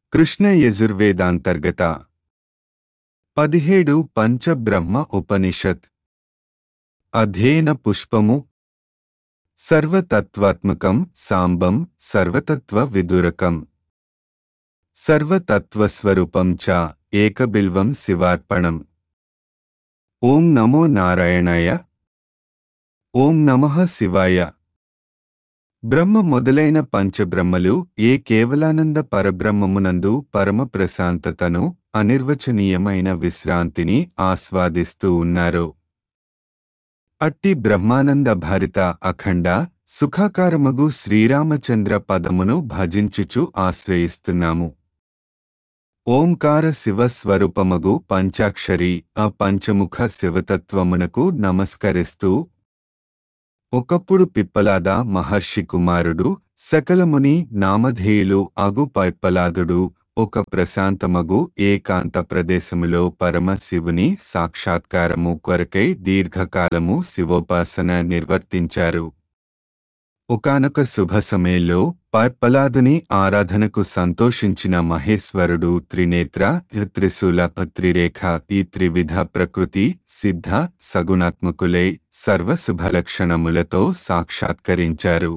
కృష్ణ యజుర్వేదాంతర్గత పదిహేడు పంచబ్రహ్మ ఉపనిషత్ అధ్యయన పుష్పము సర్వతత్వాత్మకం సాంబం సర్వతత్వ విదురకం సర్వతత్వస్వరూపం చ ఏకబిల్వం శివార్పణం ఓం నమో నారాయణాయ ఓం నమః శివాయ బ్రహ్మ మొదలైన పంచబ్రహ్మలు ఏ కేవలానంద పరబ్రహ్మమునందు పరమ ప్రశాంతతను అనిర్వచనీయమైన విశ్రాంతిని ఆస్వాదిస్తూ ఉన్నారు అట్టి బ్రహ్మానంద భరిత అఖండ సుఖాకారమగు శ్రీరామచంద్ర పదమును భజించుచు ఆశ్రయిస్తున్నాము ఓంకార శివస్వరూపమగు పంచాక్షరి ఆ పంచముఖ శివతత్వమునకు నమస్కరిస్తూ ఒకప్పుడు పిప్పలాద మహర్షి కుమారుడు సకలముని నామధేయులు అగు పైప్పలాదుడు ఒక ప్రశాంతమగు ఏకాంత ప్రదేశములో పరమశివుని సాక్షాత్కారము కొరకై దీర్ఘకాలము శివోపాసన నిర్వర్తించారు ఒకనొక శుభ సమయంలో పైప్పలాదుని ఆరాధనకు సంతోషించిన మహేశ్వరుడు త్రినేత్ర త్రిశూల త్రిరేఖ ఈ త్రివిధ ప్రకృతి సిద్ధ సగుణాత్మకులై సర్వశుభలక్షణములతో సాక్షాత్కరించారు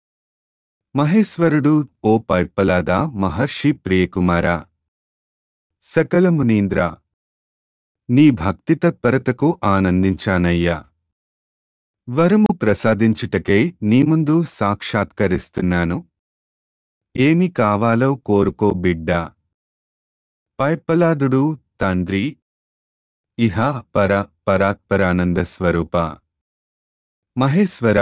మహేశ్వరుడు ఓ పైప్పలాద మహర్షి ప్రియకుమార సకల మునీంద్ర నీ భక్తి తత్పరతకు ఆనందించానయ్యా వరము ప్రసాదించుటకై నీ ముందు సాక్షాత్కరిస్తున్నాను ఏమి కావాలో కోరుకో బిడ్డా పైప్పలాదుడు తండ్రి ఇహ పర పరాత్పరానంద స్వరూప మహేశ్వర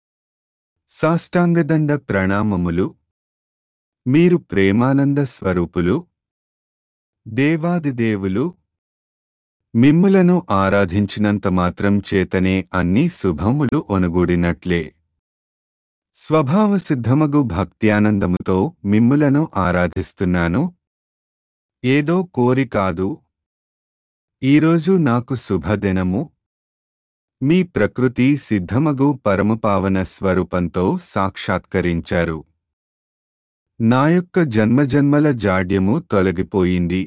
సాష్టాంగదండ ప్రణామములు మీరు ప్రేమానంద స్వరూపులు దేవాదిదేవులు మిమ్ములను ఆరాధించినంత మాత్రం చేతనే అన్ని శుభములు ఒనుగూడినట్లే స్వభావ సిద్ధమగు భక్త్యానందముతో మిమ్ములను ఆరాధిస్తున్నాను ఏదో కోరి కాదు ఈరోజు నాకు శుభదినము మీ ప్రకృతి సిద్ధమగు పరమపావన స్వరూపంతో సాక్షాత్కరించారు నా యొక్క జన్మజన్మల జాడ్యము తొలగిపోయింది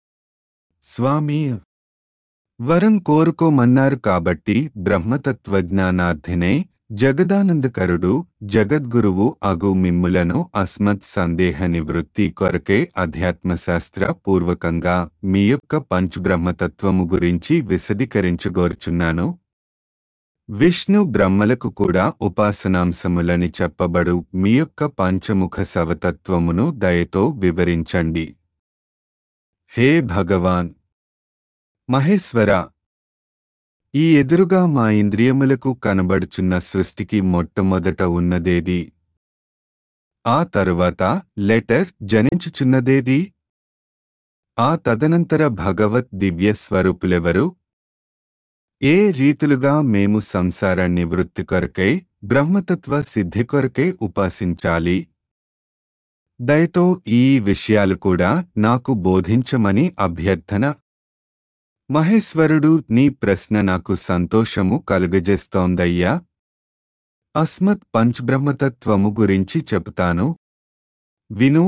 స్వామి వరం కోరుకోమన్నారు కాబట్టి బ్రహ్మతత్వజ్ఞానార్థినే జగదానందకరుడు జగద్గురువు అగు మిమ్ములను అస్మత్ సందేహ నివృత్తి కొరకే అధ్యాత్మశాస్త్ర పూర్వకంగా మీ యొక్క పంచబ్రహ్మతత్వము గురించి విశదీకరించగోరుచున్నాను విష్ణు బ్రహ్మలకు కూడా ఉపాసనాంశములని చెప్పబడు మీ యొక్క పంచముఖ సవతత్వమును దయతో వివరించండి హే భగవాన్ మహేశ్వర ఈ ఎదురుగా మా ఇంద్రియములకు కనబడుచున్న సృష్టికి మొట్టమొదట ఉన్నదేది ఆ తరువాత లెటర్ జనించుచున్నదేది ఆ తదనంతర భగవత్ దివ్య స్వరూపులెవరు ఏ రీతులుగా మేము సంసార నివృత్తి కొరకై బ్రహ్మతత్వ సిద్ధి కొరకై ఉపాసించాలి దయతో ఈ విషయాలు కూడా నాకు బోధించమని అభ్యర్థన మహేశ్వరుడు నీ ప్రశ్న నాకు సంతోషము కలుగజేస్తోందయ్యా అస్మత్ పంచబ్రహ్మతత్వము గురించి చెబుతాను విను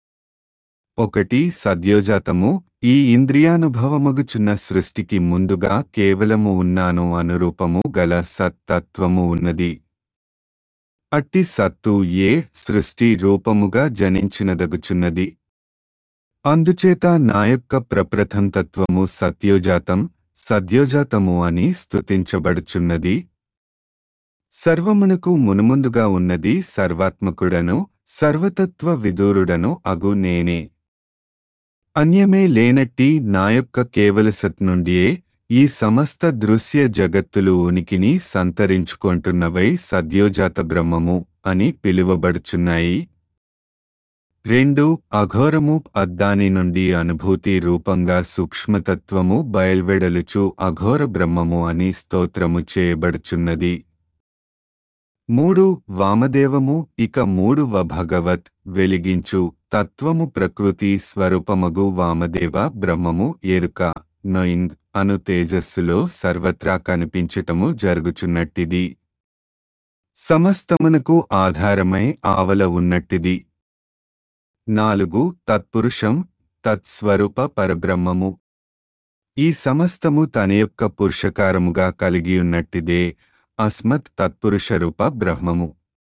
ఒకటి సద్యోజాతము ఈ ఇంద్రియానుభవమగుచున్న సృష్టికి ముందుగా కేవలము ఉన్నాను అనురూపము గల సత్తత్వము ఉన్నది అట్టి సత్తు ఏ సృష్టి రూపముగా జనించినదగుచున్నది అందుచేత నా యొక్క ప్రప్రథం తత్వము సత్యోజాతం సద్యోజాతము అని స్తుతించబడుచున్నది సర్వమునకు మునుముందుగా ఉన్నది సర్వాత్మకుడను సర్వతత్వ విదూరుడను అగు నేనే అన్యమే లేనట్టి నా యొక్క కేవలసత్ నుండియే ఈ సమస్త దృశ్య జగత్తులు ఉనికిని సంతరించుకొంటున్నవై సద్యోజాత బ్రహ్మము అని పిలువబడుచున్నాయి రెండు అఘోరము అద్దాని నుండి అనుభూతి రూపంగా సూక్ష్మతత్వము బయల్వెడలుచు అఘోర బ్రహ్మము అని స్తోత్రము చేయబడుచున్నది మూడు వామదేవము ఇక మూడువ భగవత్ వెలిగించు తత్వము ప్రకృతి స్వరూపమగు వామదేవ బ్రహ్మము ఎరుక నొయింగ్ అను తేజస్సులో సర్వత్రా కనిపించటము జరుగుచున్నట్టిది సమస్తమునకు ఆధారమై ఆవల ఉన్నట్టిది నాలుగు తత్పురుషం తత్స్వరూప పరబ్రహ్మము ఈ సమస్తము తన యొక్క పురుషకారముగా కలిగియున్నట్టిదే అస్మత్ తత్పురుష రూప బ్రహ్మము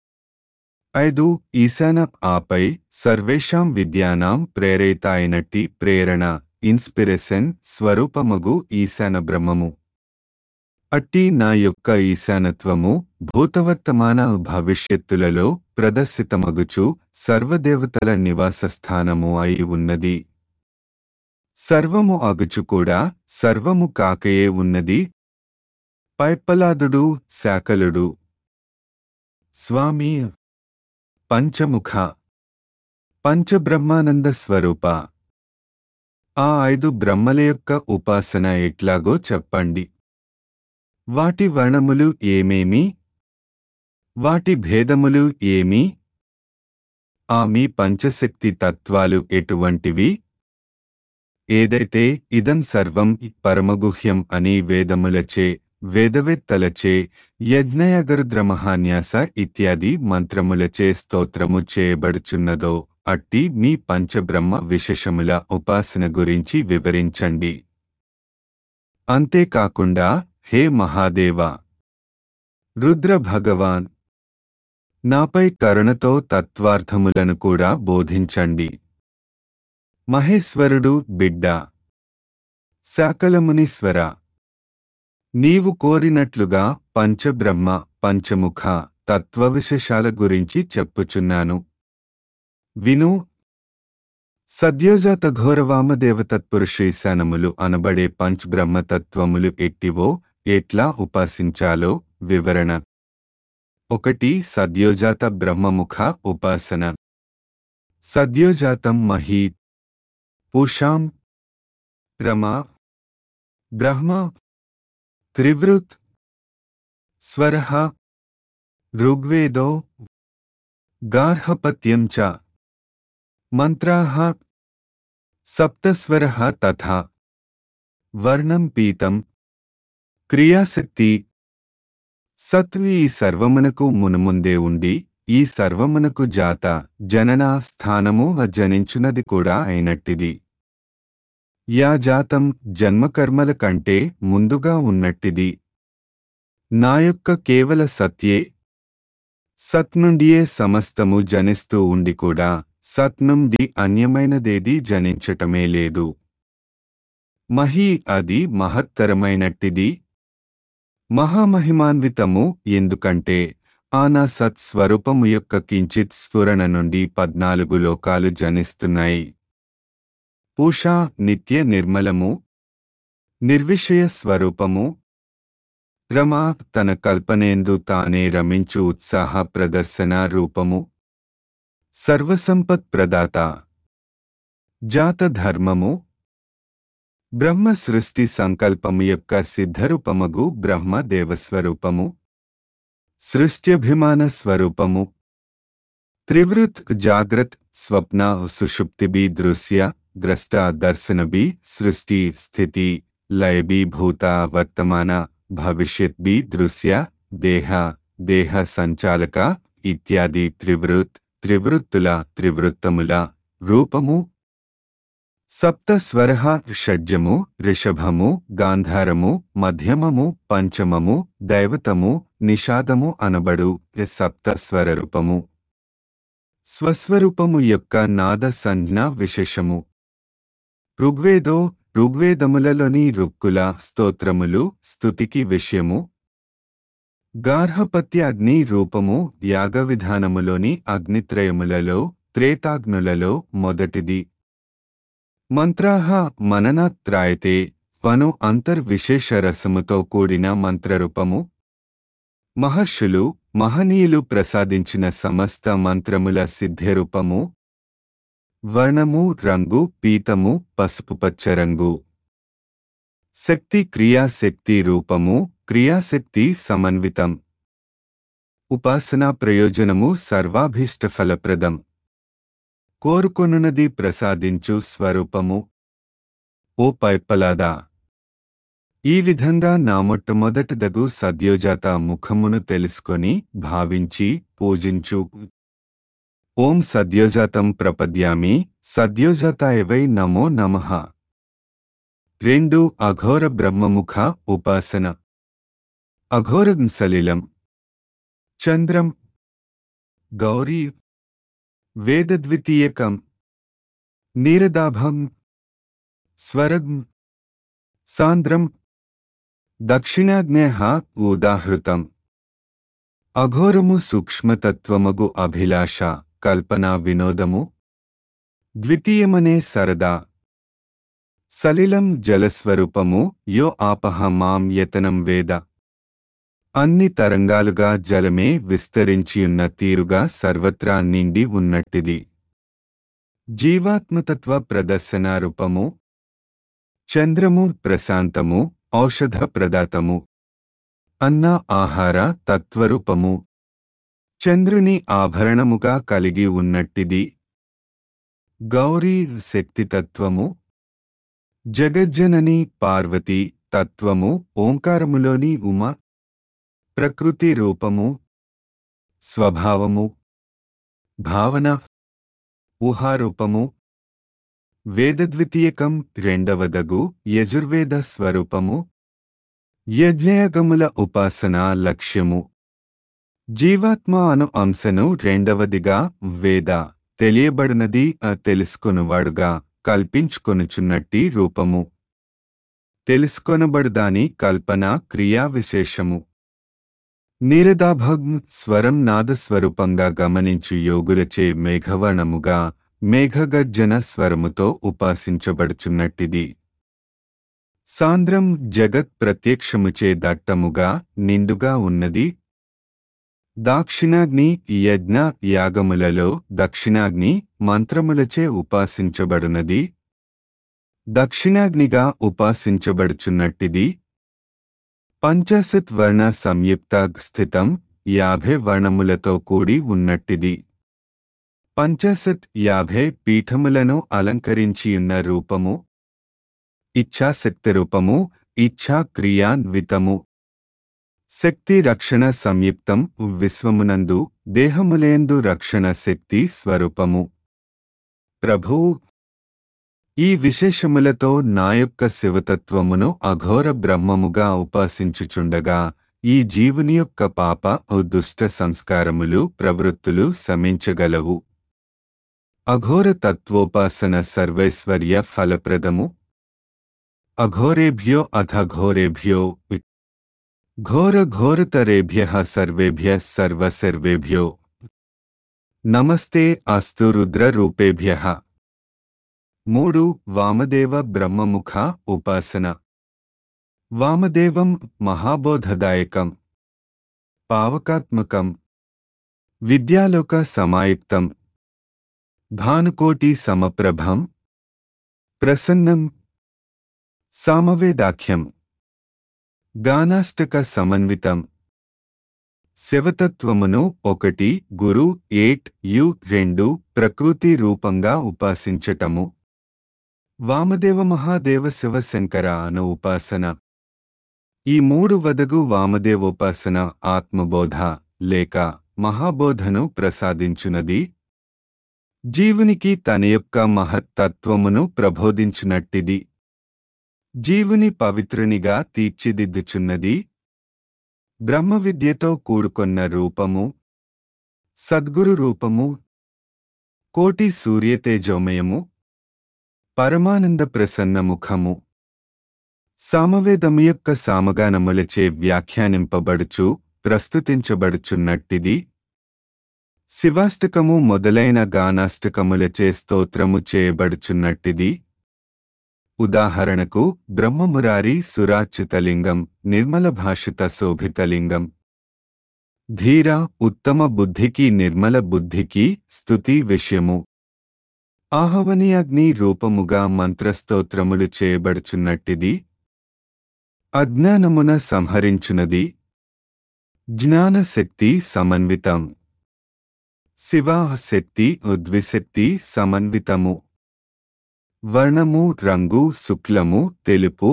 ఐదు ఈశాన ఆపై సర్వేషాం విద్యానాం ప్రేరేత అయినట్టి ప్రేరణ ఇన్స్పిరేషన్ స్వరూపమగు ఈశాన బ్రహ్మము అట్టి నా యొక్క ఈశానత్వము భూతవర్తమాన భవిష్యత్తులలో ప్రదర్శితమగుచు సర్వదేవతల నివాస స్థానము అయి ఉన్నది సర్వము అగుచు కూడా సర్వము కాకయే ఉన్నది పైప్పలాదుడు శాకలుడు స్వామి పంచముఖ పంచబ్రహ్మానంద స్వరూప ఆ ఐదు బ్రహ్మల యొక్క ఉపాసన ఎట్లాగో చెప్పండి వాటి వర్ణములు ఏమేమి వాటి భేదములు ఏమి ఆ మీ పంచశక్తి తత్వాలు ఎటువంటివి ఏదైతే ఇదం సర్వం పరమగుహ్యం అని వేదములచే వేదవేత్తలచే యజ్ఞయగరుద్రమహాన్యాస ఇత్యాది మంత్రములచే స్తోత్రము చేయబడుచున్నదో అట్టి మీ పంచబ్రహ్మ విశేషముల ఉపాసన గురించి వివరించండి అంతేకాకుండా హే మహాదేవ రుద్ర భగవాన్ నాపై కరుణతో తత్వార్థములను కూడా బోధించండి మహేశ్వరుడు బిడ్డ శాకలమునీశ్వర నీవు కోరినట్లుగా పంచబ్రహ్మ పంచముఖ తత్వవిశేషాల గురించి చెప్పుచున్నాను విను సద్యోజాత ఘోరవామదేవతత్పురుషీశానములు అనబడే పంచబ్రహ్మతత్వములు ఎట్టివో ఎట్లా ఉపాసించాలో వివరణ ఒకటి సద్యోజాత బ్రహ్మముఖ ఉపాసన సద్యోజాతం మహీ పూషాం రమా బ్రహ్మ త్రివృత్ స్వరః ఋగ్వేదో గార్హపత్యం చ మంత్రాः సప్తస్వరः తథా వర్ణం పీతం క్రియాశక్తి సత్వి ఈ సర్వమునకు మునుముందే ఉండి ఈ సర్వమునకు జాత జననా స్థానము జనించునది కూడా అయినట్టిది యా జాతం జన్మకర్మల కంటే ముందుగా ఉన్నట్టిది నా యొక్క కేవల సత్యే సత్ నుండియే సమస్తము జనిస్తూ ఉండి కూడా సత్ నుండి అన్యమైనదేదీ జనించటమే లేదు మహీ అది మహత్తరమైనట్టిది మహామహిమాన్వితము ఎందుకంటే ఆ నా సత్స్వరూపము యొక్క కించిత్ స్ఫురణ నుండి పద్నాలుగు లోకాలు జనిస్తున్నాయి పూషా నిత్య నిర్మలము నిర్విషయ స్వరూపము రమా తన కల్పనేందు తానే రమించు ఉత్సాహ ప్రదర్శన రూపము సర్వసంపత్ ప్రదాత జాత ధర్మము బ్రహ్మ సృష్టి సంకల్పము యొక్క సిద్ధరూపమగు బ్రహ్మ దేవస్వరూపము సృష్ట్యభిమాన స్వరూపము త్రివృత్ జాగ్రత్ స్వప్న సుషుప్తిబి దృశ్య ద్రష్ట దర్శనబి సృష్టి స్థితి లయబి భూత వర్తమాన భవిష్యత్ బి దృశ్య దేహ దేహ సంచాలక ఇత్యాది త్రివృత్ త్రివృత్తుల త్రివృత్తముల రూపము సప్తస్వర షడ్జము రిషభము గాంధారము మధ్యమము పంచమము దైవతము నిషాదము అనబడు సప్తస్వర రూపము స్వస్వరూపము యొక్క నాద సంజ్ఞ విశేషము ఋగ్వేదో ఋగ్వేదములలోని రుక్కుల స్తోత్రములు స్తుతికి విషయము గార్హపత్య అగ్ని రూపము యాగ విధానములోని అగ్నిత్రయములలో త్రేతాగ్నులలో మొదటిది మంత్రాహ మననాత్రాయతే వను అంతర్విశేష రసముతో కూడిన మంత్రరూపము మహర్షులు మహనీయులు ప్రసాదించిన సమస్త మంత్రముల సిద్ధ్యరూపము వర్ణము రంగు పీతము పసుపు పచ్చరంగు శక్తి క్రియాశక్తి రూపము క్రియాశక్తి సమన్వితం ఉపాసనా ప్రయోజనము సర్వాభీష్ట ఫలప్రదం కోరుకొనున్నది ప్రసాదించు స్వరూపము ఓ పైప్పలాదా ఈ విధంగా నా మొట్టమొదటిదగు సద్యోజాత ముఖమును తెలుసుకొని భావించి పూజించు ఓం సద్యోజాతం ప్రపద్యామి సద్యోజాతాయ వై నమో నమః రెండు అఘోర బ్రహ్మముఖ ఉపాసన అఘోరం సలిలం చంద్రం గౌరీ వేదద్వితీయకం నీరదాభం స్వరం సాంద్రం దక్షిణాగ్నేహ ఉదాహృతం అఘోరము సూక్ష్మతత్వమగు అభిలాష కల్పనా వినోదము ద్వితీయమనే సరదా సలిలం జలస్వరూపము యో ఆపహ మాం యతనం వేద అన్ని తరంగాలుగా జలమే విస్తరించియున్న తీరుగా సర్వత్రా నిండి ఉన్నట్టిది జీవాత్మతత్వ ప్రదర్శన రూపము చంద్రము ప్రశాంతము ఔషధ ప్రదాతము అన్న ఆహార తత్వరూపము చంద్రుని ఆభరణముగా కలిగి ఉన్నట్టిది గౌరీ శక్తితత్వము జగజ్జనని పార్వతి తత్వము ఓంకారములోని ఉమ ప్రకృతి రూపము స్వభావము భావన ఊహారూపము వేదద్వితీయకం రెండవదగు యజుర్వేద స్వరూపము యజ్ఞయగముల ఉపాసన లక్ష్యము జీవాత్మ అను అంశను రెండవదిగా వేద తెలియబడినది ఆ తెలుసుకొనువాడుగా కల్పించుకొనుచున్నట్టి రూపము తెలుసుకొనబడుదాని కల్పన క్రియా విశేషము నీరదాభగ్ం స్వరం నాదస్వరూపంగా గమనించు యోగులచే మేఘవర్ణముగా మేఘగర్జన స్వరముతో ఉపాసించబడుచున్నట్టిది సాంద్రం జగత్ ప్రత్యక్షముచే దట్టముగా నిండుగా ఉన్నది దాక్షిణాగ్ని యజ్ఞ యాగములలో దక్షిణాగ్ని మంత్రములచే ఉపాసించబడునది దక్షిణాగ్నిగా ఉపాసించబడుచున్నట్టిది పంచాశత్ వర్ణ సంయుక్త స్థితం యాభై వర్ణములతో కూడి ఉన్నట్టిది పంచాశత్ యాభై పీఠములను అలంకరించియున్న రూపము ఇచ్ఛాశక్తి రూపము ఇచ్ఛా క్రియాన్వితము శక్తి రక్షణ సంయుక్తం విశ్వమునందు దేహములేందు రక్షణ శక్తి స్వరూపము ప్రభువు ఈ విశేషములతో నా యొక్క శివతత్వమును అఘోర బ్రహ్మముగా ఉపాసించుచుండగా ఈ జీవుని యొక్క పాప ఓ దుష్ట సంస్కారములు ప్రవృత్తులు శమించగలవు అఘోర తత్వోపాసన సర్వైశ్వర్య ఫలప్రదము అఘోరేభ్యో అథఘోరేభ్యో ఘోర ఘోరతరేభ్య సర్వేభ్య సర్వసర్వేభ్యో నమస్తే అస్తు రుద్రరూపేభ్య మూడు వామదేవ బ్రహ్మముఖ ఉపాసన వామదేవం మహాబోధదాయకం పావకాత్మకం విద్యాలోక సమాయుక్తం భానుకోటి సమప్రభం ప్రసన్నం సామవేదాఖ్యం గానాష్టక సమన్వితం శివతత్వమును ఒకటి గురు ఏట్ యు రెండు ప్రకృతి రూపంగా ఉపాసించటము వామదేవ మహాదేవ శివశంకర అను ఉపాసన ఈ మూడు వదగు వామదేవోపాసన ఆత్మబోధ లేక మహాబోధను ప్రసాదించునది జీవునికి తన యొక్క మహత్తత్వమును ప్రబోధించునట్టిది జీవుని పవిత్రునిగా తీర్చిదిద్దుచున్నది బ్రహ్మ విద్యతో కూడుకొన్న రూపము సద్గురు రూపము కోటి సూర్యతేజోమయము పరమానంద ప్రసన్న ముఖము సామవేదము యొక్క సామగానములచే వ్యాఖ్యానింపబడుచు ప్రస్తుతించబడుచున్నట్టిది శివాష్టకము మొదలైన గానాష్టకములచే స్తోత్రము చేయబడుచున్నట్టిది ఉదాహరణకు బ్రహ్మమురారి సురాచ్యుతలింగం నిర్మల భాషిత శోభితలింగం ధీర ఉత్తమ బుద్ధికి నిర్మల బుద్ధికి స్తుతి విషయము ఆహవనీయాగ్ని రూపముగా మంత్రస్తోత్రములు చేయబడుచున్నట్టిది అజ్ఞానమున సంహరించునది జ్ఞానశక్తి సమన్వితం శివా శక్తి ఉద్విశక్తి సమన్వితము వర్ణము రంగు శుక్లము తెలుపు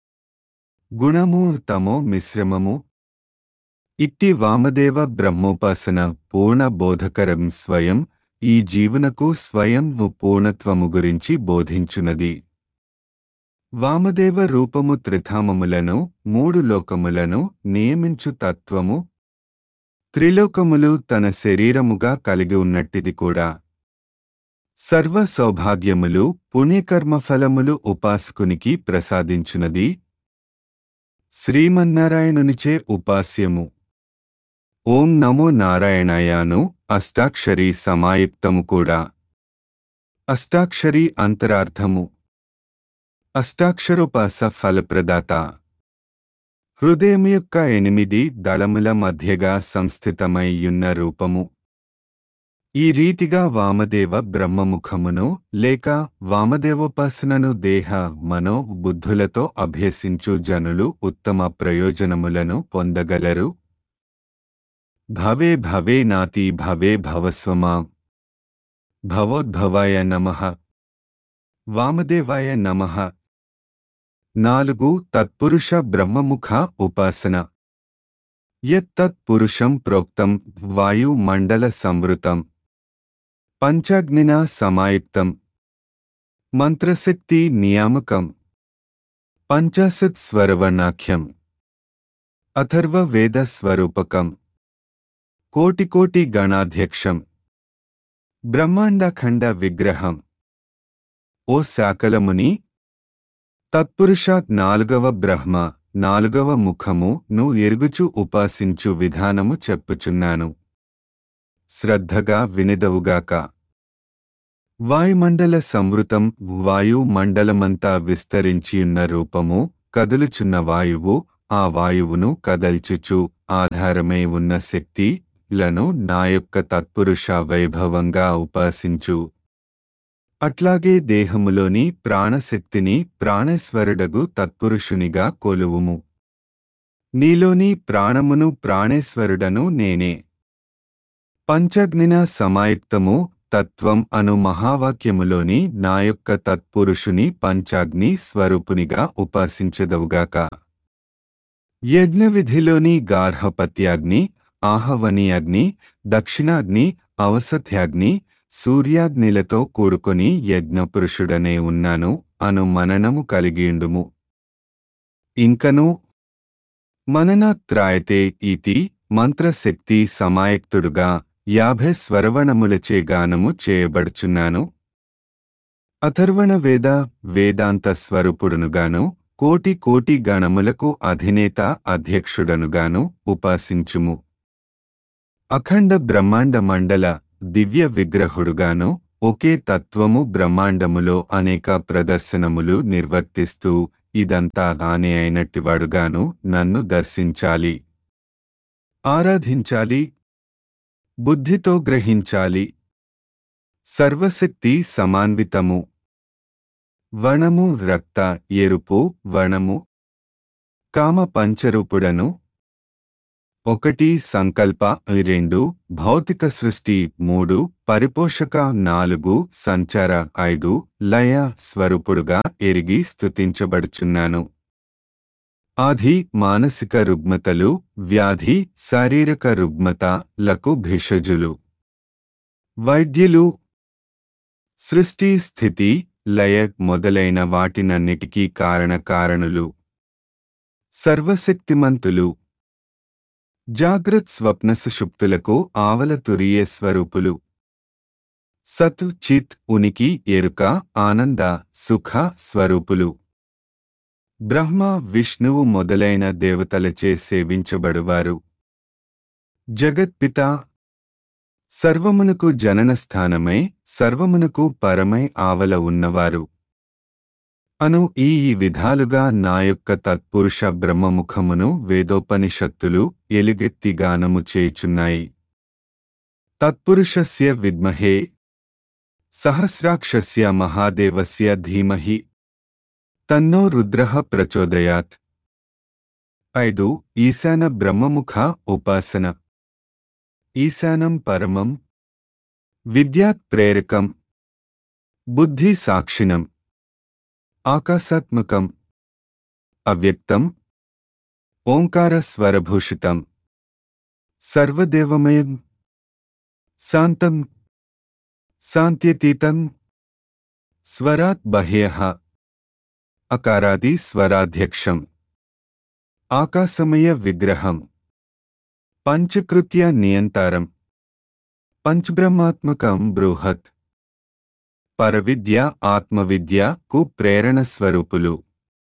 గుణము తమో మిశ్రమము ఇట్టి వామదేవ బ్రహ్మోపాసన పూర్ణ బోధకరం స్వయం ఈ జీవునకు స్వయం పూర్ణత్వము గురించి బోధించునది వామదేవ రూపము త్రిధామములను మూడు లోకములను నియమించు తత్వము త్రిలోకములు తన శరీరముగా కలిగి ఉన్నట్టిది కూడా సర్వ సౌభాగ్యములు పుణ్యకర్మఫలములు ఉపాసకునికి ప్రసాదించునది శ్రీమన్నారాయణునిచే ఉపాస్యము ఓం నమో నారాయణాయాను అష్టాక్షరి సమాయుక్తము కూడా అష్టాక్షరి అంతరార్థము అష్టాక్షరోపాస ఫలప్రదాత హృదయం యొక్క ఎనిమిది దళముల మధ్యగా సంస్థితమై యున్న రూపము ఈ రీతిగా వామదేవ బ్రహ్మముఖమును లేక వామదేవోపాసనను దేహ మనో బుద్ధులతో అభ్యసించు జనులు ఉత్తమ ప్రయోజనములను పొందగలరు భవే భవే నాతి భవే భవస్వమా భవోద్భవాయ నమః వామదేవాయ నమః నాలుగు తత్పురుష బ్రహ్మముఖ ఉపాసన యత్తత్పురుషం ప్రోక్తం వాయుమండల సంవృతం పంచాగ్నినా సమాయుక్తం మంత్రశక్తి నియామకం పంచాశత్ స్వరవర్ణాఖ్యం అథర్వ వేద స్వరూపకం కోటికోటి గణాధ్యక్షం బ్రహ్మాండఖండ విగ్రహం ఓ శాకలముని తత్పురుషాత్ నాలుగవ బ్రహ్మ నాలుగవ ముఖము ను ఎరుగుచు ఉపాసించు విధానము చెప్పుచున్నాను శ్రద్ధగా వినిదవుగాక వాయుమండల సంవృతం వాయుమండలమంతా విస్తరించియున్న రూపము కదులుచున్న వాయువు ఆ వాయువును కదల్చుచు ఆధారమై ఉన్న శక్తి లను నా యొక్క తత్పురుష వైభవంగా ఉపాసించు అట్లాగే దేహములోని ప్రాణశక్తిని ప్రాణేశ్వరుడగు తత్పురుషునిగా కొలువుము నీలోని ప్రాణమును ప్రాణేశ్వరుడను నేనే పంచగ్నిన సమాయుక్తము తత్వం అను మహావాక్యములోని నా యొక్క తత్పురుషుని పంచాగ్ని స్వరూపునిగా ఉపాసించదవుగాక యజ్ఞవిధిలోని గార్హపత్యాగ్ని ఆహవని అగ్ని దక్షిణాగ్ని అవసత్యాగ్ని సూర్యాగ్నిలతో కూడుకొని యజ్ఞపురుషుడనే ఉన్నాను అను మననము కలిగియుండుము ఇంకను మననాత్రాయతే ఇతి మంత్రశక్తి సమాయక్తుడుగా యాభై స్వరవణములచే గానము చేయబడుచున్నాను అథర్వణ వేద వేదాంత స్వరూపుడునుగాను కోటి కోటి గణములకు అధినేత అధ్యక్షుడనుగాను ఉపాసించుము అఖండ బ్రహ్మాండ మండల దివ్య విగ్రహుడుగాను ఒకే తత్వము బ్రహ్మాండములో అనేక ప్రదర్శనములు నిర్వర్తిస్తూ ఇదంతా తానే అయినట్టివాడుగాను నన్ను దర్శించాలి ఆరాధించాలి బుద్ధితో గ్రహించాలి సర్వశక్తి సమాన్వితము వణము రక్త ఎరుపు వణము కామ పంచరూపుడను ఒకటి సంకల్ప రెండు భౌతిక సృష్టి మూడు పరిపోషక నాలుగు సంచార ఐదు లయ స్వరూపుడుగా ఎరిగి స్తుతించబడుచున్నాను ఆది మానసిక రుగ్మతలు వ్యాధి శారీరక రుగ్మత లకు భిషజులు వైద్యులు సృష్టి స్థితి లయ మొదలైన వాటినన్నిటికీ కారణ కారణులు సర్వశక్తిమంతులు జాగ్రత్ స్వప్న సుషుప్తులకు ఆవల తురియ స్వరూపులు సత్ చిత్ ఉనికి ఎరుక ఆనంద సుఖ స్వరూపులు బ్రహ్మ విష్ణువు మొదలైన దేవతలచే సేవించబడువారు జగత్పిత సర్వమునకు జనన స్థానమై సర్వమునకు పరమై ఆవల ఉన్నవారు అను ఈ ఈ విధాలుగా నా యొక్క తత్పురుష బ్రహ్మముఖమును వేదోపనిషత్తులు ఎలుగెత్తి గానము చేయుచున్నాయి తత్పురుషస్య విద్మహే సహస్రాక్షస్య మహాదేవస్య ధీమహి తన్నో రుద్రః ప్రచోదయాత్ ఐదు ఈశాన బ్రహ్మముఖ ఉపాసన ఈశానం పరమం విద్యాత్ ప్రేరకం బుద్ధి సాక్షిణం ఆకాశాత్మకం అవ్యక్తం ఓంకార స్వరభూషితం సర్వదేవమయం శాంతం శాంత్యతీతం స్వరాత్ బహ్యః అకారాది స్వరాధ్యక్షం ఆకాశమయ విగ్రహం పంచకృత్య నియంతారం పంచబ్రహ్మాత్మకం బృహత్ పరవిద్య ఆత్మవిద్య కు ప్రేరణ స్వరూపులు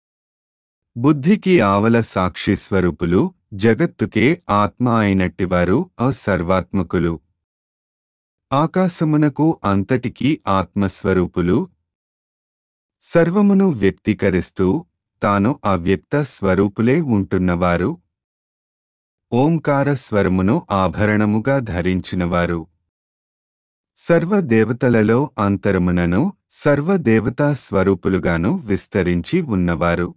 బుద్ధికి ఆవల సాక్షి స్వరూపులు జగత్తుకే ఆత్మ అయినట్టివారు అసర్వాత్మకులు ఆకాశమునకు అంతటికీ ఆత్మస్వరూపులు సర్వమును వ్యక్తీకరిస్తూ తాను అవ్యక్త స్వరూపులే ఉంటున్నవారు ఓంకార స్వరమును ఆభరణముగా ధరించినవారు సర్వదేవతలలో అంతరమునను సర్వదేవతా స్వరూపులుగాను విస్తరించి ఉన్నవారు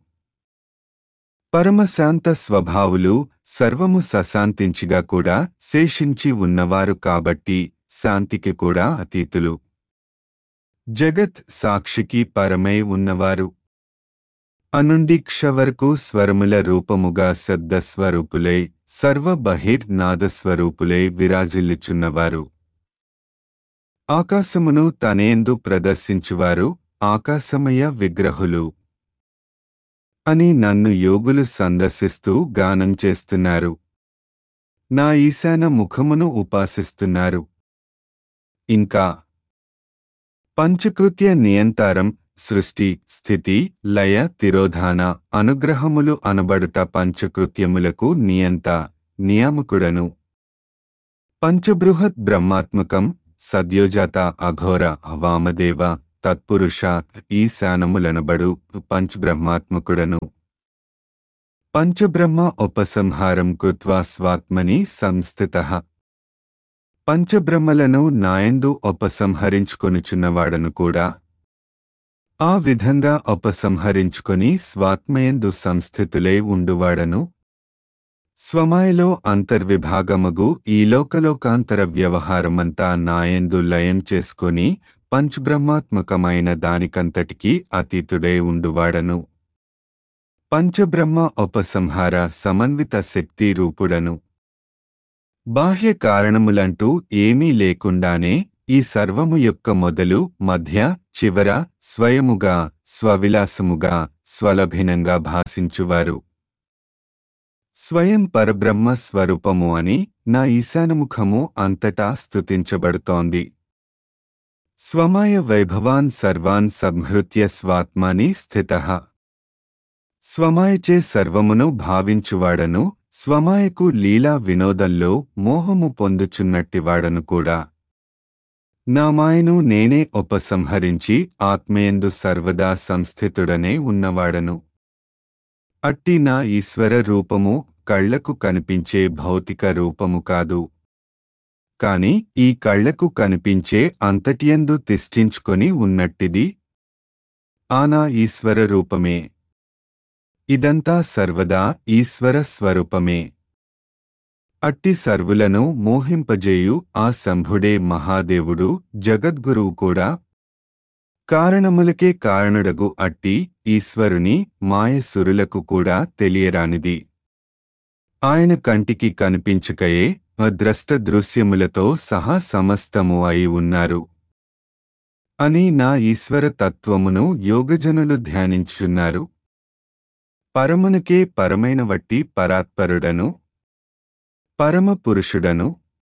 పరమశాంత స్వభావులు సర్వము సశాంతించిగా కూడా శేషించి ఉన్నవారు కాబట్టి శాంతికి కూడా అతీతులు జగత్ సాక్షికి పరమై ఉన్నవారు అనుండి క్ష వరకు స్వరముల రూపముగా శబ్ద స్వరూపులై సర్వ బహిర్ నాదస్వరూపులై విరాజిల్లుచున్నవారు ఆకాశమును తనేందు ప్రదర్శించువారు ఆకాశమయ విగ్రహులు అని నన్ను యోగులు సందర్శిస్తూ గానం చేస్తున్నారు నా ఈశాన ముఖమును ఉపాసిస్తున్నారు ఇంకా పంచకృత్య నియంతారం సృష్టి స్థితి లయ తిరోధాన అనుగ్రహములు అనబడుట పంచకృత్యములకు నియంత నియామకుడను పంచబృహత్ బ్రహ్మాత్మకం సద్యోజాత అఘోర వామదేవ తత్పురుష ఈశానములనబడు పంచబ్రహ్మాత్మకుడను పంచబ్రహ్మ ఉపసంహారం కృత్వా స్వాత్మని సంస్థిత పంచబ్రహ్మలను నాయందు ఉపసంహరించుకొనుచున్నవాడను కూడా ఆ విధంగా ఉపసంహరించుకొని స్వాత్మయందు సంస్థితులై ఉండువాడను స్వమాయలో అంతర్విభాగమగు ఈ లోకలోకాంతర వ్యవహారమంతా నాయందు లయం చేసుకొని పంచబ్రహ్మాత్మకమైన దానికంతటికీ అతీతుడై ఉండువాడను పంచబ్రహ్మ ఉపసంహార సమన్విత శక్తి రూపుడను బాహ్య కారణములంటూ ఏమీ లేకుండానే ఈ సర్వము యొక్క మొదలు మధ్య చివర స్వయముగా స్వవిలాసముగా స్వలభినంగా భాషించువారు స్వయం పరబ్రహ్మ స్వరూపము అని నా ఈశానముఖము అంతటా స్తుతించబడుతోంది స్వమాయ వైభవాన్ సర్వాన్ సంహృత్య స్వాత్మాని స్థిత స్వమాయచే సర్వమును భావించువాడను స్వమాయకు లీలా వినోదంలో మోహము పొందుచున్నట్టివాడను కూడా నా మాయను నేనే ఉపసంహరించి ఆత్మయందు సర్వదా సంస్థితుడనే ఉన్నవాడను అట్టి నా ఈశ్వర రూపము కళ్లకు కనిపించే భౌతిక రూపము కాదు కాని ఈ కళ్లకు కనిపించే అంతటియందు తిష్ఠించుకొని ఉన్నట్టిది ఆ నా ఈశ్వర రూపమే ఇదంతా సర్వదా ఈశ్వర స్వరూపమే అట్టి సర్వులను మోహింపజేయు ఆ శంభుడే మహాదేవుడు జగద్గురువు కూడా కారణములకే కారణుడగు అట్టి ఈశ్వరుని మాయసురులకు కూడా తెలియరానిది ఆయన కంటికి కనిపించకయే అద్రష్ట దృశ్యములతో సహా సమస్తము అయి ఉన్నారు అని నా ఈశ్వర తత్వమును యోగజనులు ధ్యానించున్నారు పరమునకే పరమైన వట్టి పరాత్పరుడను పరమ పురుషుడను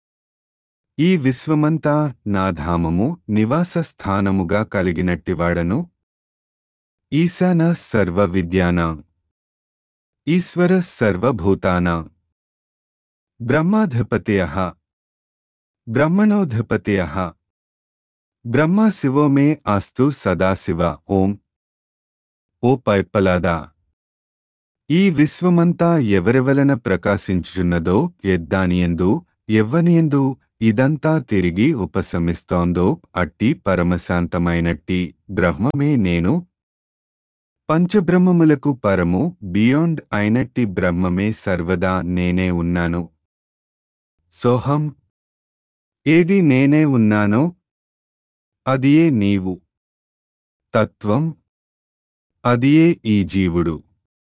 ఈ విశ్వమంతా నా ధామము నివాస స్థానముగా కలిగినట్టివాడను ఈశాన సర్వ విద్యానా ఈశ్వర సర్వభూతానా బ్రహ్మాధిపతయ బ్రహ్మణోధిపతయ బ్రహ్మ శివో మే అస్తు సదాశివ ఓం ఓ పైప్పలాదా ఈ విశ్వమంతా ఎవరెవలన ప్రకాశించుచున్నదో ఎద్దానియందు ఎవ్వనియందు ఇదంతా తిరిగి ఉపశమిస్తోందో అట్టి పరమశాంతమైనట్టి బ్రహ్మమే నేను పంచబ్రహ్మములకు పరము బియాండ్ అయినట్టి బ్రహ్మమే సర్వదా నేనే ఉన్నాను సోహం ఏది నేనే ఉన్నానో అదియే నీవు తత్వం అదియే ఈ జీవుడు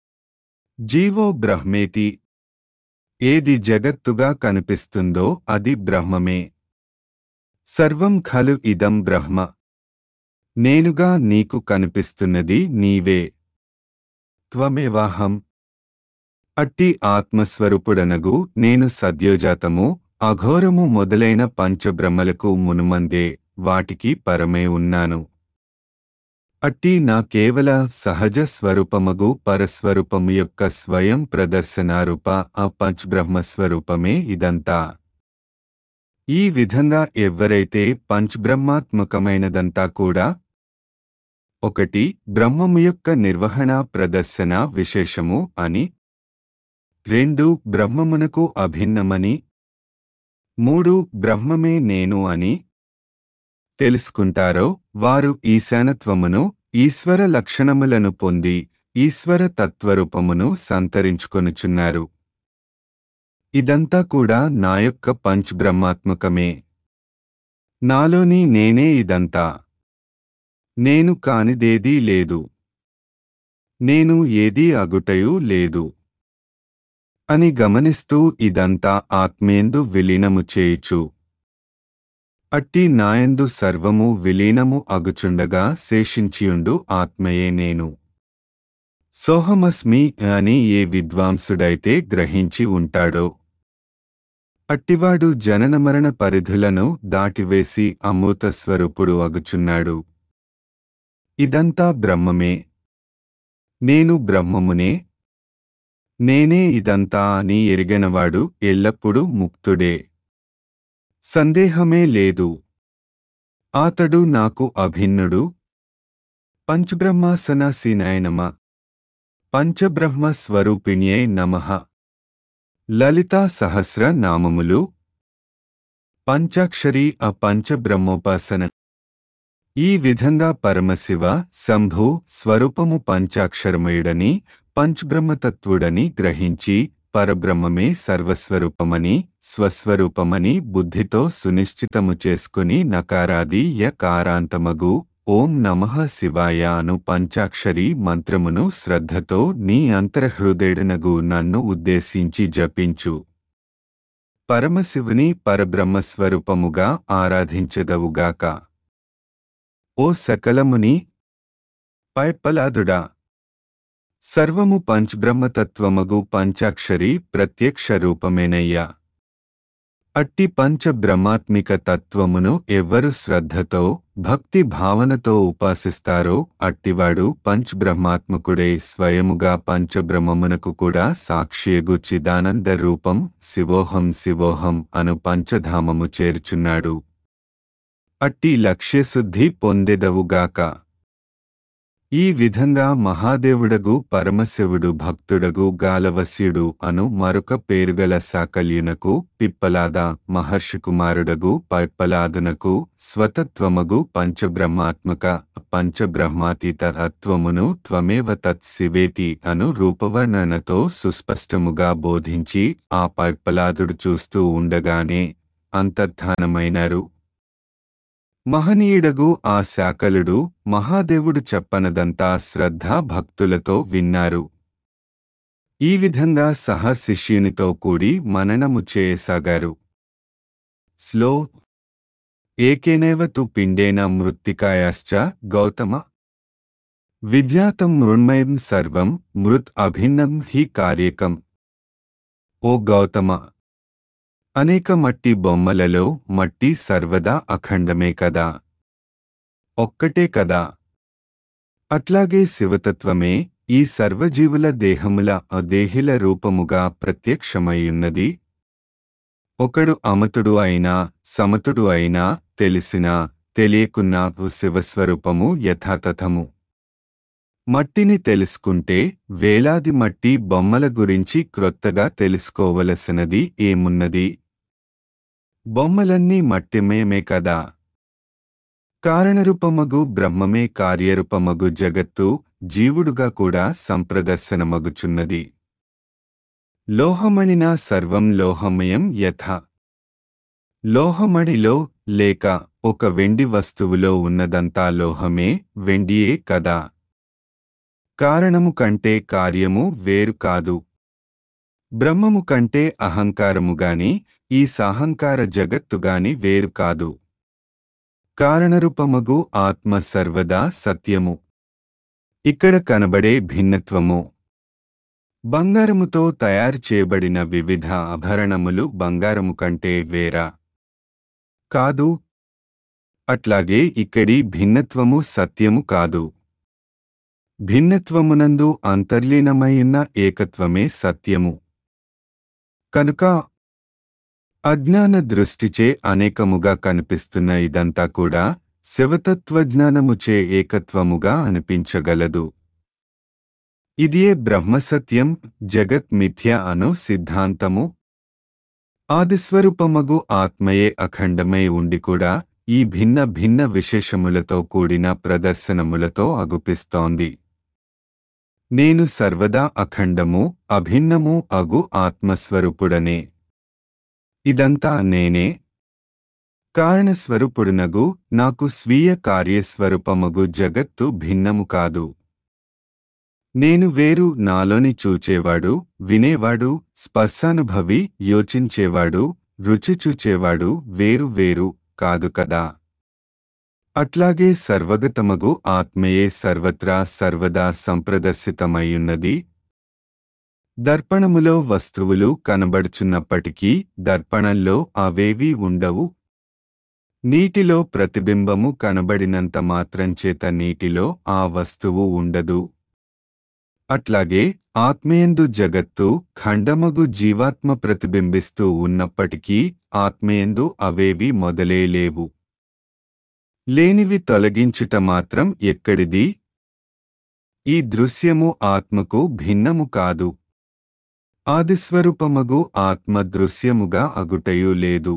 జీవో బ్రహ్మేతి ఏది జగత్తుగా కనిపిస్తుందో అది బ్రహ్మమే సర్వం ఖలు ఇదం బ్రహ్మ నేనుగా నీకు కనిపిస్తున్నది నీవే త్వమేవాహం అట్టి ఆత్మస్వరూపుడనగు నేను సద్యోజాతము అఘోరము మొదలైన పంచబ్రహ్మలకు మునుమందే వాటికి పరమే ఉన్నాను అట్టి నా కేవల సహజ స్వరూపమగు పరస్వరూపము యొక్క స్వయం ప్రదర్శనారూప ఆ పంచబ్రహ్మస్వరూపమే ఇదంతా ఈ విధంగా ఎవ్వరైతే పంచబ్రహ్మాత్మకమైనదంతా కూడా ఒకటి బ్రహ్మము యొక్క నిర్వహణ ప్రదర్శన విశేషము అని రెండు బ్రహ్మమునకు అభిన్నమని మూడు బ్రహ్మమే నేను అని తెలుసుకుంటారో వారు ఈశానత్వమును ఈశ్వర లక్షణములను పొంది ఈశ్వర తత్వరూపమును సంతరించుకొనుచున్నారు ఇదంతా కూడా నా యొక్క పంచబ్రహ్మాత్మకమే నాలోని నేనే ఇదంతా నేను కానిదేదీ లేదు నేను ఏదీ అగుటయూ లేదు అని గమనిస్తూ ఇదంతా ఆత్మేందు విలీనము చేయుచు అట్టి నాయందు సర్వము విలీనము అగుచుండగా శేషించియుండు ఆత్మయే నేను సోహమస్మి అని ఏ విద్వాంసుడైతే గ్రహించి ఉంటాడో అట్టివాడు జననమరణ పరిధులను దాటివేసి అమృత స్వరూపుడు అగుచున్నాడు ఇదంతా బ్రహ్మమే నేను బ్రహ్మమునే నేనే ఇదంతా అని ఎరిగినవాడు ఎల్లప్పుడూ ముక్తుడే సందేహమే లేదు ఆతడు నాకు అభిన్నుడు పంచబ్రహ్మాసనాసీనాయనమ పంచబ్రహ్మ స్వరూపిణ్యే నమః లలితా సహస్ర నామములు పంచాక్షరి ఆ పంచబ్రహ్మోపాసన ఈ విధంగా పరమశివ శంభు స్వరూపము పంచాక్షరమయుడని పంచబ్రహ్మతత్వుడని గ్రహించి పరబ్రహ్మమే సర్వస్వరూపమని స్వస్వరూపమని బుద్ధితో సునిశ్చితము చేసుకుని నకారాది యకారాంతమగు ఓం నమః శివాయ అను పంచాక్షరి మంత్రమును శ్రద్ధతో నీ అంతర్హృదయుడనగు నన్ను ఉద్దేశించి జపించు పరమశివుని పరబ్రహ్మస్వరూపముగా ఆరాధించదవుగాక ఓ సకలముని పైపలాదుడా సర్వము పంచబ్రహ్మతత్వమగు పంచాక్షరి ప్రత్యక్ష రూపమేనయ్యా అట్టి పంచబ్రహ్మాత్మిక తత్వమును ఎవ్వరు శ్రద్ధతో భక్తి భావనతో ఉపాసిస్తారో అట్టివాడు పంచబ్రహ్మాత్మకుడే స్వయముగా పంచబ్రహ్మమునకు కూడా సాక్షియగు చిదానంద రూపం శివోహం శివోహం అను పంచధామము చేర్చున్నాడు అట్టి లక్ష్యశుద్ధి పొందెదవుగాక ఈ విధంగా మహాదేవుడగు పరమశివుడు భక్తుడగు గాలవస్యుడు అను మరొక పేరుగల సాకల్యునకు పిప్పలాద మహర్షి కుమారుడగు పైప్పలాదునకు స్వతత్వమగు పంచబ్రహ్మాత్మక పంచబ్రహ్మాతీత తత్వమును త్వమేవ తత్ శివేతి అను రూపవర్ణనతో సుస్పష్టముగా బోధించి ఆ పైప్పలాదుడు చూస్తూ ఉండగానే అంతర్ధానమైనారు మహనీయుడగు ఆ శాకలుడు మహాదేవుడు చెప్పనదంతా శ్రద్ధా భక్తులతో విన్నారు ఈ విధంగా సహ శిష్యునితో కూడి మననము చేయసాగారు స్లో ఏకేనేవ తు పిండేన మృత్తికాయాశ్చ గౌతమ విద్యాతం మృణ్మయం సర్వం మృత్ అభిన్నం హి కార్యకం ఓ గౌతమ అనేక మట్టి బొమ్మలలో మట్టి సర్వదా అఖండమే కదా ఒక్కటే కదా అట్లాగే శివతత్వమే ఈ సర్వజీవుల దేహముల అదేహిల రూపముగా ప్రత్యక్షమయ్యున్నది ఒకడు అమతుడు అయినా సమతుడు అయినా తెలిసినా తెలియకున్నా శివస్వరూపము యథాతథము మట్టిని తెలుసుకుంటే వేలాది మట్టి బొమ్మల గురించి క్రొత్తగా తెలుసుకోవలసినది ఏమున్నది బొమ్మలన్నీ మట్టిమయమే కదా కారణరూపమగు బ్రహ్మమే కార్యరూపమగు జగత్తు జీవుడుగా కూడా సంప్రదర్శనమగుచున్నది లోహమణినా సర్వం లోహమయం యథ లోహమణిలో లేక ఒక వెండి వస్తువులో ఉన్నదంతా లోహమే వెండియే కదా కారణము కంటే కార్యము వేరు కాదు బ్రహ్మము కంటే అహంకారముగాని ఈ సాహంకార జగత్తుగాని వేరు కాదు కారణరూపమగు ఆత్మ సర్వదా సత్యము ఇక్కడ కనబడే భిన్నత్వము బంగారముతో తయారు చేయబడిన వివిధ ఆభరణములు బంగారము కంటే వేరా కాదు అట్లాగే ఇక్కడి భిన్నత్వము సత్యము కాదు భిన్నత్వమునందు అంతర్లీనమైయున్న ఏకత్వమే సత్యము కనుక అజ్ఞాన దృష్టిచే అనేకముగా కనిపిస్తున్న ఇదంతా కూడా శివతత్వజ్ఞానముచే ఏకత్వముగా అనిపించగలదు ఇదియే బ్రహ్మసత్యం జగత్ మిథ్య అను సిద్ధాంతము ఆదిస్వరూపమగు ఆత్మయే అఖండమై ఉండి కూడా ఈ భిన్న భిన్న విశేషములతో కూడిన ప్రదర్శనములతో అగుపిస్తోంది నేను సర్వదా అఖండము అభిన్నము అగు ఆత్మస్వరూపుడనే ఇదంతా నేనే కారణస్వరూపుడునగు నాకు స్వీయ కార్యస్వరూపమగు జగత్తు భిన్నము కాదు నేను వేరు నాలోని చూచేవాడు వినేవాడు స్పర్శానుభవి యోచించేవాడు రుచి చూచేవాడు వేరు వేరు కాదు కదా అట్లాగే సర్వగతమగు ఆత్మయే సర్వత్రా సర్వదా సంప్రదర్శితమయ్యున్నది దర్పణములో వస్తువులు కనబడుచున్నప్పటికీ దర్పణంలో అవేవీ ఉండవు నీటిలో ప్రతిబింబము కనబడినంత మాత్రం చేత నీటిలో ఆ వస్తువు ఉండదు అట్లాగే ఆత్మయందు జగత్తు ఖండమగు జీవాత్మ ప్రతిబింబిస్తూ ఉన్నప్పటికీ ఆత్మయందు అవేవి మొదలే లేవు లేనివి తొలగించుట మాత్రం ఎక్కడిది ఈ దృశ్యము ఆత్మకు భిన్నము కాదు ఆదిస్వరూపమగు ఆత్మ దృశ్యముగా అగుటయు లేదు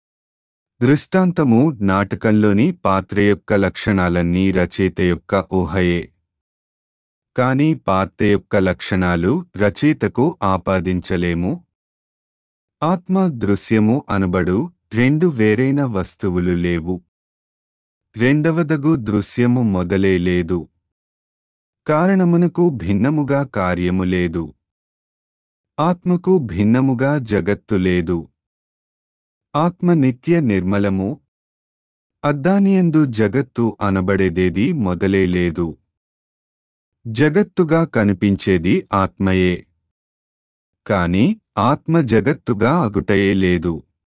దృష్టాంతము నాటకంలోని పాత్ర యొక్క లక్షణాలన్నీ రచయిత యొక్క ఊహయే కాని పాత్ర యొక్క లక్షణాలు రచయితకు ఆపాదించలేము ఆత్మ దృశ్యము అనబడు రెండు వేరైన వస్తువులు లేవు రెండవదగు దృశ్యము మొదలే లేదు కారణమునకు భిన్నముగా కార్యము లేదు ఆత్మకు భిన్నముగా జగత్తు లేదు ఆత్మ నిత్య నిర్మలము అద్దానియందు జగత్తు అనబడేదేది మొదలే లేదు జగత్తుగా కనిపించేది ఆత్మయే కాని ఆత్మ జగత్తుగా అగుటయే లేదు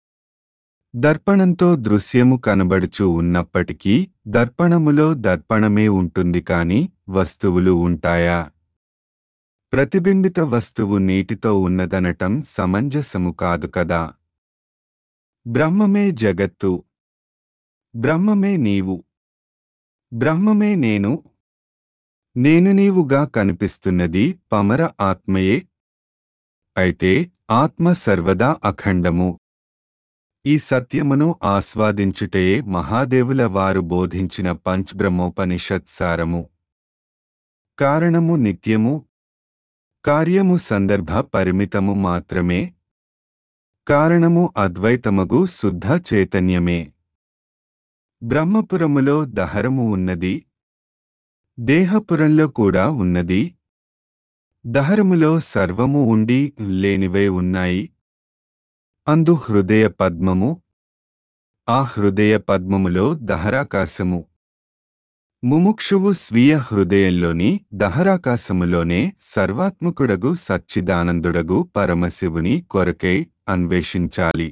దర్పణంతో దృశ్యము కనబడుచు ఉన్నప్పటికీ దర్పణములో దర్పణమే ఉంటుంది కాని వస్తువులు ఉంటాయా ప్రతిబింబిత వస్తువు నీటితో ఉన్నదనటం సమంజసము కాదు కదా బ్రహ్మమే జగత్తు బ్రహ్మమే నీవు బ్రహ్మమే నేను నేను నీవుగా కనిపిస్తున్నది పమర ఆత్మయే అయితే ఆత్మ సర్వదా అఖండము ఈ సత్యమును ఆస్వాదించుటయే మహాదేవుల వారు బోధించిన పంచ్బ్రహ్మోపనిషత్ సారము కారణము నిత్యము కార్యము సందర్భ పరిమితము మాత్రమే కారణము అద్వైతమగు శుద్ధ చైతన్యమే బ్రహ్మపురములో దహరము ఉన్నది దేహపురంలో కూడా ఉన్నది దహరములో సర్వము ఉండి లేనివే ఉన్నాయి అందు హృదయ పద్మము ఆ హృదయ పద్మములో దహరాకాశము ముముక్షువు స్వీయ హృదయంలోని దహరాకాశములోనే సర్వాత్మకుడగు సచ్చిదానందుడగు పరమశివుని కొరకై అన్వేషించాలి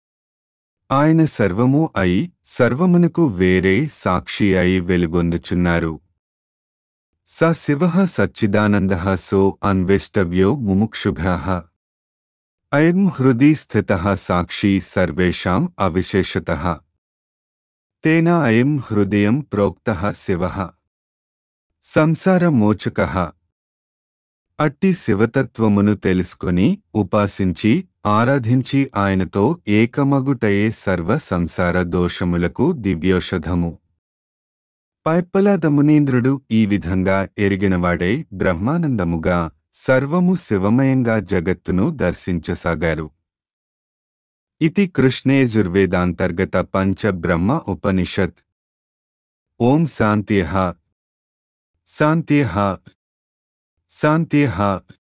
ఆయన సర్వము అయి సర్వమునకు వేరే సాక్షి అయి వెలుగొందుచున్నారు స శివ సచ్చిదానంద సో అన్వేష్టవ్యో ముముక్షుభ అయం హృది స్థిత సాక్షి సర్వేషాం అవిశేషత తేన అయం హృదయం ప్రోక్త శివ సంసారమోచక అట్టి శివతత్వమును తెలుసుకొని ఉపాసించి ఆరాధించి ఆయనతో ఏకమగుటయే సర్వ సంసార దోషములకు దివ్యోషధము పైప్పలాదమునీంద్రుడు ఈ విధంగా ఎరిగినవాడై బ్రహ్మానందముగా సర్వము శివమయంగా జగత్తును దర్శించసాగారు ఇతి కృష్ణేజుర్వేదాంతర్గత పంచ బ్రహ్మ ఉపనిషత్ ఓం శాంత్యః శాంత్యః శాంత్యః